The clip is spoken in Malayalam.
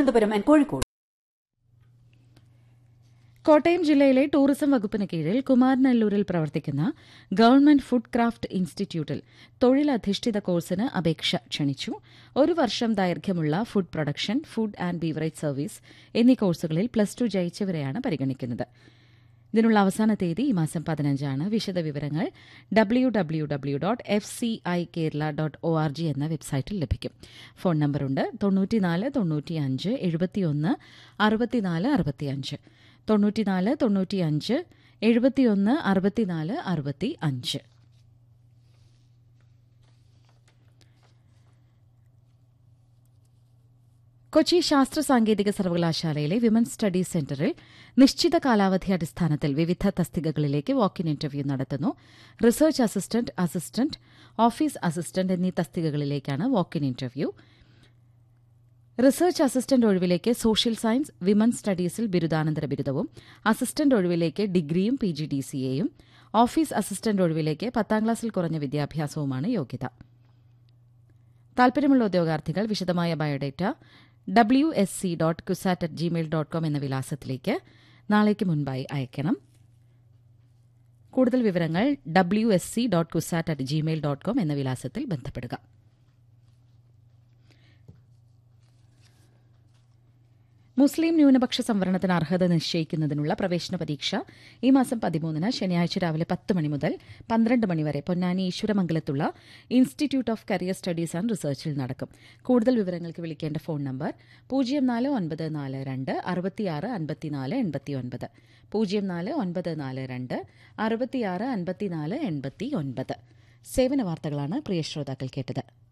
തിരുവനന്തപുരം ആൻഡ് കോഴിക്കോട് കോട്ടയം ജില്ലയിലെ ടൂറിസം വകുപ്പിന് കീഴിൽ കുമാരനല്ലൂരിൽ പ്രവർത്തിക്കുന്ന ഗവൺമെന്റ് ഫുഡ് ക്രാഫ്റ്റ് ഇൻസ്റ്റിറ്റ്യൂട്ടിൽ തൊഴിലധിഷ്ഠിത കോഴ്സിന് അപേക്ഷ ക്ഷണിച്ചു ഒരു വർഷം ദൈർഘ്യമുള്ള food production food and beverage service എന്നീ കോഴ്സുകളിൽ പ്ലസ് ടു ജയിച്ചവരെയാണ് പരിഗണിക്കുന്നത് ഇതിനുള്ള അവസാന തീയതി ഈ മാസം പതിനഞ്ചാണ് വിശദവിവരങ്ങൾ W W W dot F C I Kerala dot O R G എന്ന വെബ്സൈറ്റിൽ ലഭിക്കും ഫോൺ നമ്പറുണ്ട് തൊണ്ണൂറ്റിനാല് തൊണ്ണൂറ്റിയഞ്ച് എഴുപത്തിയൊന്ന് അറുപത്തിനാല് അറുപത്തിയഞ്ച് തൊണ്ണൂറ്റിനാല് തൊണ്ണൂറ്റിയഞ്ച് എഴുപത്തിയൊന്ന് അറുപത്തിനാല് അറുപത്തി അഞ്ച് കൊച്ചി ശാസ്ത്ര സാങ്കേതിക സർവകലാശാലയിലെ വിമൻസ് സ്റ്റഡീസ് സെന്ററിൽ നിശ്ചിത കാലാവധി അടിസ്ഥാനത്തിൽ വിവിധ തസ്തികകളിലേക്ക് വാക്കിൻ ഇന്റർവ്യൂ നടത്തുന്നു research assistant assistant office assistant എന്നീ തസ്തികകളിലേക്കാണ് വാക്കിൻ ഇന്റർവ്യൂ റിസർച്ച് അസിസ്റ്റന്റ് ഒഴിവിലേക്ക് സോഷ്യൽ സയൻസ് വിമൻസ് സ്റ്റഡീസിൽ ബിരുദാനന്തര ബിരുദവും അസിസ്റ്റന്റ് ഒഴിവിലേക്ക് ഡിഗ്രിയും പി ജി ഡി സിയെയും ഓഫീസ് അസിസ്റ്റന്റ് ഒഴിവിലേക്ക് പത്താം ക്ലാസ്സിൽ കുറഞ്ഞ വിദ്യാഭ്യാസവുമാണ് യോഗ്യത താൽപര്യമുള്ള ഉദ്യോഗാർത്ഥികൾ വിശദമായ biodata W S C dot Cusat at Gmail dot com എന്ന വിലാസത്തിലേക്ക് നാളേക്ക് മുൻപായി അയക്കണം കൂടുതൽ വിവരങ്ങൾ W S C dot Cusat at Gmail dot com എന്ന വിലാസത്തിൽ ബന്ധപ്പെടുക മുസ്ലിം ന്യൂനപക്ഷ സംവരണത്തിന് അർഹത നിശ്ചയിക്കുന്നതിനുള്ള പ്രവേശന പരീക്ഷ ഈ മാസം പതിമൂന്നിന് ശനിയാഴ്ച രാവിലെ പത്ത് മണി മുതൽ പന്ത്രണ്ട് മണിവരെ പൊന്നാനി ഈശ്വരമംഗലത്തുള്ള institute of career studies and റിസർച്ചിൽ നടക്കും കൂടുതൽ വിവരങ്ങൾക്ക് വിളിക്കേണ്ട ഫോൺ നമ്പർ പൂജ്യം നാല് ഒൻപത് നാല് രണ്ട് അറുപത്തിയാറ് അൻപത്തിനാല് എൺപത്തിയൊൻപത് പൂജ്യം നാല് ഒൻപത് നാല് രണ്ട് അറുപത്തിയാറ് അൻപത്തിനാല് എൺപത്തി ഒൻപത് സേവന വാർത്തകളാണ് പ്രിയ ശ്രോതാക്കൾ കേട്ടത്